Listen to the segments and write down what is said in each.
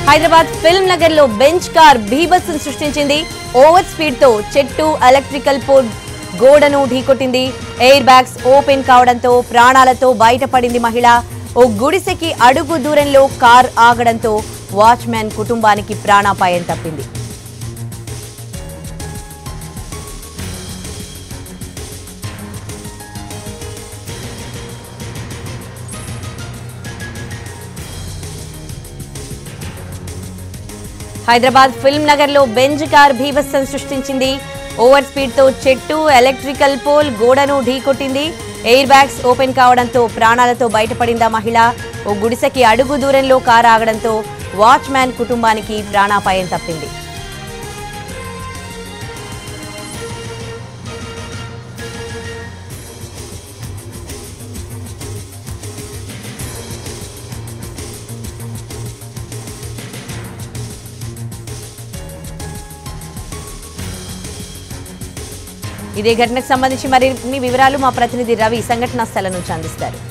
Hyderabad film Nagar లో bench car బీభత్సం సృష్టించింది ఓవర్ స్పీడ్ తో చెట్టు ఎలక్ట్రికల్ పోల్ గోడను ఢీకొట్టింది ఎయిర్ బ్యాగ్స్ ఓపెన్ కావడంతో ప్రాణాలతో బయటపడింది మహిళ ఓ గుడిసెకి అడుగు దూరంలో కార్ ఆగడంతో వాచ్మ్యాన్ కుటుంబానికి ప్రాణాపాయం తప్పింది హైదరాబాద్ ఫిల్మ్ నగర్ లో బెంజ్ కార్ భీభత్సం సృష్టించింది ఓవర్ స్పీడ్ తో చెట్టు ఎలక్ట్రికల్ పోల్ గోడను ఢీకొట్టింది ఎయిర్ బ్యాగ్స్ ఓపెన్ కావడంతో ప్రాణాలతో బయటపడింది ఆ మహిళ ఓ గుడిసెకి అడుగు దూరంలో కారు ఆగడంతో వాచ్మ్యాన్ కుటుంబానికి ప్రాణాపాయం తప్పింది ఇదే ఘటనకు సంబంధించి మరిన్ని వివరాలు మా ప్రతినిధి రవి సంఘటనా స్థలం నుంచి అందిస్తారు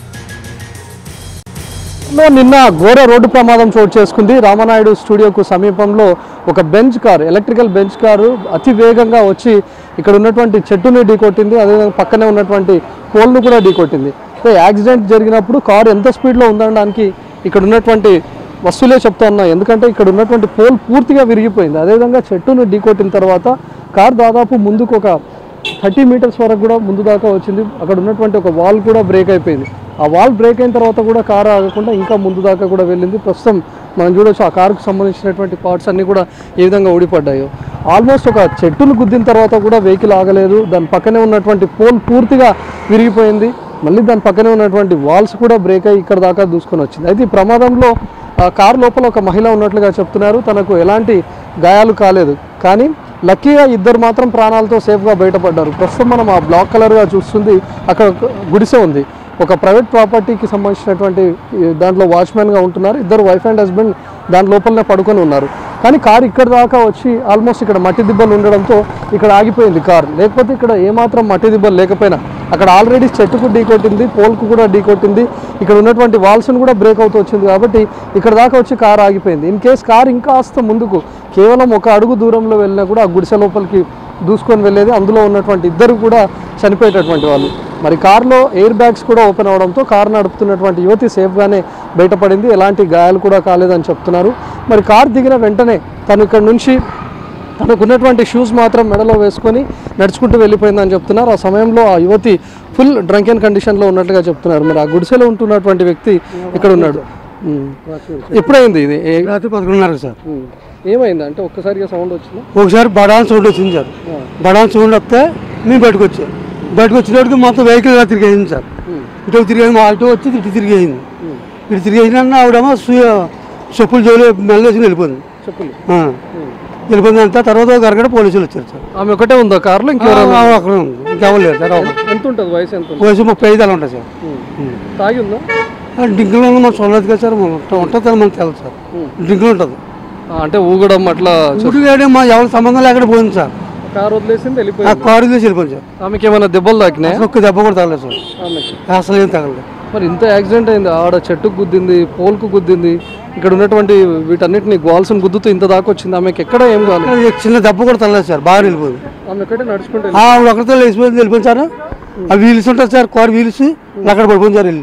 లో నిన్న ఘోర రోడ్డు ప్రమాదం చోటు చేసుకుంది రామనాయుడు స్టూడియోకు సమీపంలో ఒక Benz car electrical Benz car అతి వేగంగా వచ్చి ఇక్కడ ఉన్నటువంటి చెట్టుని ఢీకొట్టింది అదేవిధంగా పక్కనే ఉన్నటువంటి పోల్ను కూడా ఢీకొట్టింది సో యాక్సిడెంట్ జరిగినప్పుడు కారు ఎంత స్పీడ్లో ఉందనడానికి ఇక్కడ ఉన్నటువంటి వస్తువులే చెప్తా ఉన్నాయి ఎందుకంటే ఇక్కడ ఉన్నటువంటి పోల్ పూర్తిగా విరిగిపోయింది అదేవిధంగా చెట్టును ఢీకొట్టిన తర్వాత కార్ దాదాపు ముందుకు ఒక థర్టీ మీటర్స్ వరకు కూడా ముందు దాకా వచ్చింది అక్కడ ఉన్నటువంటి ఒక వాల్ కూడా బ్రేక్ అయిపోయింది ఆ వాల్ బ్రేక్ అయిన తర్వాత కూడా కారు ఆగకుండా ఇంకా ముందు దాకా కూడా వెళ్ళింది ప్రస్తుతం మనం చూడొచ్చు ఆ కారుకు సంబంధించినటువంటి పార్ట్స్ అన్నీ కూడా ఏ విధంగా ఊడిపడ్డాయో ఆల్మోస్ట్ ఒక చెట్టును గుద్దిన తర్వాత కూడా వెహికల్ ఆగలేదు దాని పక్కనే ఉన్నటువంటి పోల్ పూర్తిగా విరిగిపోయింది మళ్ళీ దాని పక్కనే ఉన్నటువంటి వాల్స్ కూడా బ్రేక్ అయ్యి ఇక్కడ దాకా దూసుకొని వచ్చింది అయితే ఈ ప్రమాదంలో ఆ కారు లోపల ఒక మహిళ ఉన్నట్లుగా చెప్తున్నారు తనకు ఎలాంటి గాయాలు కాలేదు కానీ లక్కీగా ఇద్దరు మాత్రం ప్రాణాలతో సేఫ్గా బయటపడ్డారు ప్రస్తుతం మనం ఆ బ్లాక్ కలర్గా చూస్తుంది అక్కడ ఒక గుడిసె ఉంది ఒక ప్రైవేట్ ప్రాపర్టీకి సంబంధించినటువంటి ఈ దాంట్లో వాచ్మెన్గా ఉంటున్నారు ఇద్దరు వైఫ్ అండ్ హస్బెండ్ దాని లోపలనే పడుకొని ఉన్నారు కానీ కారు ఇక్కడ దాకా వచ్చి ఆల్మోస్ట్ ఇక్కడ మట్టి దిబ్బలు ఉండడంతో ఇక్కడ ఆగిపోయింది కారు లేకపోతే ఇక్కడ ఏమాత్రం మట్టి దిబ్బలు లేకపోయినా అక్కడ ఆల్రెడీ చెట్టుకు ఢీ కొట్టింది పోల్కు కూడా ఢీ కొట్టింది ఇక్కడ ఉన్నటువంటి వాల్స్ను కూడా బ్రేక్ అవుతూ వచ్చింది కాబట్టి ఇక్కడ దాకా వచ్చి కారు ఆగిపోయింది ఇన్ కేస్ కారు ఇంకా కాస్త ముందుకు కేవలం ఒక అడుగు దూరంలో వెళ్ళినా కూడా ఆ గుడిసె లోపలికి దూసుకొని వెళ్ళేది అందులో ఉన్నటువంటి ఇద్దరు కూడా చనిపోయేటటువంటి వాళ్ళు మరి కారులో ఎయిర్ బ్యాగ్స్ కూడా ఓపెన్ అవడంతో కారు నడుపుతున్నటువంటి యువతి సేఫ్గానే బయటపడింది ఎలాంటి గాయాలు కూడా కాలేదని చెప్తున్నారు మరి కారు దిగిన వెంటనే తను ఇక్కడ నుంచి తనకున్నటువంటి షూస్ మాత్రం మెడలో వేసుకొని నడుచుకుంటూ వెళ్ళిపోయిందని చెప్తున్నారు ఆ సమయంలో ఆ యువతి ఫుల్ డ్రంక్ అండ్ కండిషన్లో ఉన్నట్లుగా చెప్తున్నారు మరి ఆ గుడిసెలో ఉంటున్నటువంటి వ్యక్తి ఇక్కడ ఉన్నాడు ఉమ్. ఎప్పుడైంది ఇది ఏ- రాత్రి పదకొండున్నర సార్ ఉమ్. ఏమైంది అంటే ఒక్కసారిగా సౌండ్ వచ్చిందా ఒకసారి బడాన్ సౌండ్ వచ్చింది సార్ బడాన్ సౌండ్ వస్తే మేము బయటకు వచ్చాం బయటకు వచ్చినప్పటికి మొత్తం వెహికల్ ఇలా తిరిగేసింది సార్ ఇటు తిరిగేది మా ఆటో వచ్చి ఇటు తిరిగేసింది ఇటు తిరిగేసిన ఆవిడేమో సు- చెప్పులు జోలు మెల్లేసి వెళ్ళిపోయింది చెప్పులు ఆ. వెళ్ళిపోయింది అంతా తర్వాత ఒక అరగడ పోలీసులు వచ్చారు సార్ ఆమె ఒకటే ఉందా కారులో ఆ, ఇంకెవరైనా ఆ, అక్కడ ఉంది ఇంకెవరు లేదు సార్ ఒక- ఎంత ఉంటుంది వయసు ఎంత ఉంటుంది వయసు ముప్పై ఐదు అలా ఉంటుంది సార్ తాగి ఉందా డ్రింకులో మనం చూడలేదు కదా సార్ మనం ఉంటుంది కదా మనకు తెలుసు సార్ డ్రింకులు ఉంటుంది ఆ, అంటే ఊగడం అట్లా ఊటి వేయడం మా ఎవరి సంబంధం లేకుండా పోయింది సార్ కారు వదిలేసింది ఆ వెళ్ళిపోయింది కారు తీసి వెళ్ళిపోయింది సార్ ఆమెకి ఏమైనా దెబ్బలు తాకినాయి అసలు ఒక్క దెబ్బ కూడా తగలేదు సార్ ఆమెకి అసలు ఏం తగలేదు మరి ఇంత యాక్సిడెంట్ అయింది ఆడ చెట్టుకు గుద్దింది పోల్కు గుద్దింది ఇక్కడ ఉన్నటువంటి వీటన్నిటిని గోల్స్ని గుద్దుతూ ఇంత దాకా వచ్చింది ఆమెకి ఎక్కడ ఏం కాలేదు కానీ చిన్న దెబ్బ కూడా తగలేదు సార్ బాగా వెళ్ళిపోయింది ఆమె ఎక్కడే నడుచుకుంటే ఆ, ఆవిడ ఒకరితో లేచిపోయింది వెళ్ళిపోయింది సార్ ఆ వీల్స్ ఉంటుంది సార్ కారు వీల్స్ అక్కడ పడిపోయింది సార్ వెళ్ళి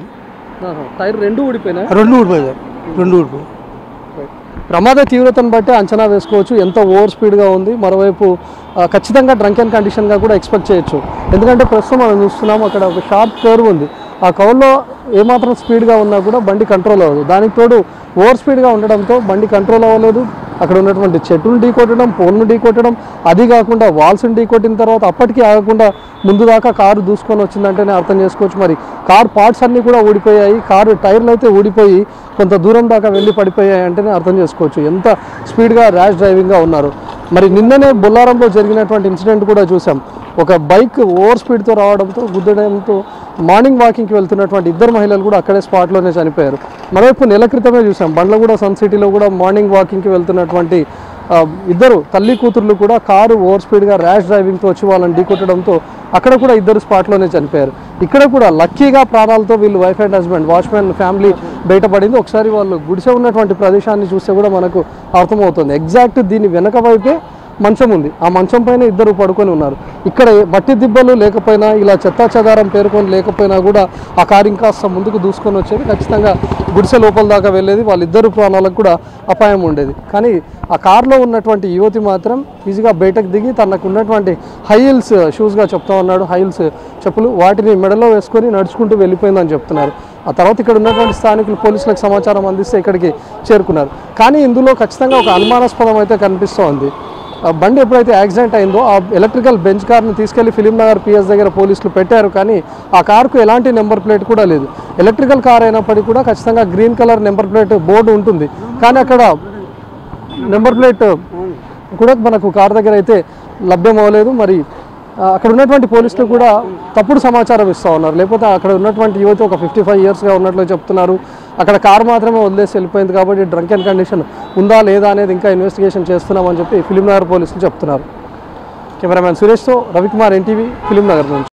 టైర్ రెండు ఊడిపోయినా రెండు ఊడిపోయాయి సార్ రెండు ఊడిపోయాయి ప్రమాద తీవ్రతను బట్టి అంచనా వేసుకోవచ్చు ఎంత ఓవర్ స్పీడ్గా ఉంది మరోవైపు ఆ, ఖచ్చితంగా డ్రంక్ అండ్ కండిషన్గా కూడా ఎక్స్పెక్ట్ చేయొచ్చు ఎందుకంటే ప్రస్తుతం మనం చూస్తున్నాం అక్కడ ఒక షార్ప్ కర్వ్ ఉంది ఆ కర్వ్లో ఏమాత్రం స్పీడ్గా ఉన్నా కూడా బండి కంట్రోల్ అవ్వదు దానికి తోడు ఓవర్ స్పీడ్గా ఉండడంతో బండి కంట్రోల్ అవ్వలేదు అక్కడ ఉన్నటువంటి చెట్టును ఢీ కొట్టడం పోల్ను ఢీ కొట్టడం అది కాకుండా వాల్స్ని ఢీ కొట్టిన తర్వాత అప్పటికీ ఆగకుండా ముందు దాకా కారు దూసుకొని వచ్చిందంటేనే అర్థం చేసుకోవచ్చు మరి కార్ పార్ట్స్ అన్నీ కూడా ఊడిపోయాయి కారు టైర్లు అయితే ఊడిపోయి కొంత దూరం దాకా వెళ్ళి పడిపోయాయి అంటేనే అర్థం చేసుకోవచ్చు ఎంత స్పీడ్గా ర్యాష్ డ్రైవింగ్గా ఉన్నారు మరి నిన్ననే బొల్లారంలో జరిగినటువంటి ఇన్సిడెంట్ కూడా చూసాం ఒక బైక్ ఓవర్ స్పీడ్తో రావడంతో గుద్దడంతో మార్నింగ్ వాకింగ్కి వెళ్తున్నటువంటి ఇద్దరు మహిళలు కూడా అక్కడే స్పాట్లోనే చనిపోయారు మరోవైపు నెల క్రితమే చూసాం బండ్లగూడ సన్ సిటీలో కూడా మార్నింగ్ వాకింగ్కి వెళ్తున్నటువంటి ఆ, ఇద్దరు తల్లి కూతుర్లు కూడా కారు ఓవర్ స్పీడ్గా ర్యాష్ డ్రైవింగ్తో వచ్చి వాళ్ళని ఢీకొట్టడంతో అక్కడ కూడా ఇద్దరు స్పాట్లోనే చనిపోయారు ఇక్కడ కూడా లక్కీగా ప్రాణాలతో వీళ్ళు wife and husband watchman family బయటపడింది ఒకసారి వాళ్ళు గుడిసె ఉన్నటువంటి ప్రదేశాన్ని చూస్తే కూడా మనకు అర్థమవుతుంది ఎగ్జాక్ట్ దీని వెనక వైపే మంచం ఉంది ఆ మంచం పైన ఇద్దరు పడుకొని ఉన్నారు ఇక్కడ ఏ- మట్టి దిబ్బలు లేకపోయినా ఇలా చెత్తా చెదారం పేరుకొని లేకపోయినా కూడా ఆ కారు ఇంకాస్త ముందుకు దూసుకొని వచ్చేది ఖచ్చితంగా గుడిసె లోపల దాకా వెళ్ళేది వాళ్ళిద్దరు ప్రాణాలకు కూడా అపాయం ఉండేది కానీ ఆ కారులో ఉన్నటువంటి యువతి మాత్రం ఈజీగా బయటకు దిగి తనకు ఉన్నటువంటి హై హీల్స్ షూస్గా చెప్తా ఉన్నాడు హై హీల్స్ చెప్పులు వాటిని మెడలో వేసుకొని నడుచుకుంటూ వెళ్ళిపోయిందని చెప్తున్నారు ఆ తర్వాత ఇక్కడ ఉన్నటువంటి స్థానికులు పోలీసులకు సమాచారం అందిస్తే ఇక్కడికి చేరుకున్నారు కానీ ఇందులో ఖచ్చితంగా ఒక అనుమానాస్పదం అయితే కనిపిస్తోంది ఆ బండి ఎప్పుడైతే యాక్సిడెంట్ అయిందో ఆ ఎలక్ట్రికల్ బెంచ్ కార్ని తీసుకెళ్లి ఫిలిం నగర్ పిఎస్ దగ్గర పోలీసులు పెట్టారు కానీ ఆ కార్కు ఎలాంటి నెంబర్ ప్లేట్ కూడా లేదు ఎలక్ట్రికల్ కార్ అయినప్పటికీ కూడా ఖచ్చితంగా green colour number plate board ఉంటుంది కానీ అక్కడ నెంబర్ ప్లేట్ కూడా మనకు కార్ దగ్గర అయితే లభ్యం అవ్వలేదు మరి ఆ, అక్కడ ఉన్నటువంటి పోలీసులు కూడా తప్పుడు సమాచారం ఇస్తూ ఉన్నారు లేకపోతే అక్కడ ఉన్నటువంటి యువతి ఒక ఫిఫ్టీ ఫైవ్ ఇయర్స్గా ఉన్నట్లు చెప్తున్నారు అక్కడ కార్ మాత్రమే వదిలేసి వెళ్ళిపోయింది కాబట్టి డ్రంక్ అండ్ కండిషన్ ఉందా లేదా అనేది ఇంకా ఇన్వెస్టిగేషన్ చేస్తున్నామని చెప్పి ఫిలిం నగర్ పోలీసులు చెప్తున్నారు కెమెరామ్యాన్ సురేష్తో రవికుమార్ ఎన్టీవీ ఫిలిం నగర్ నుంచి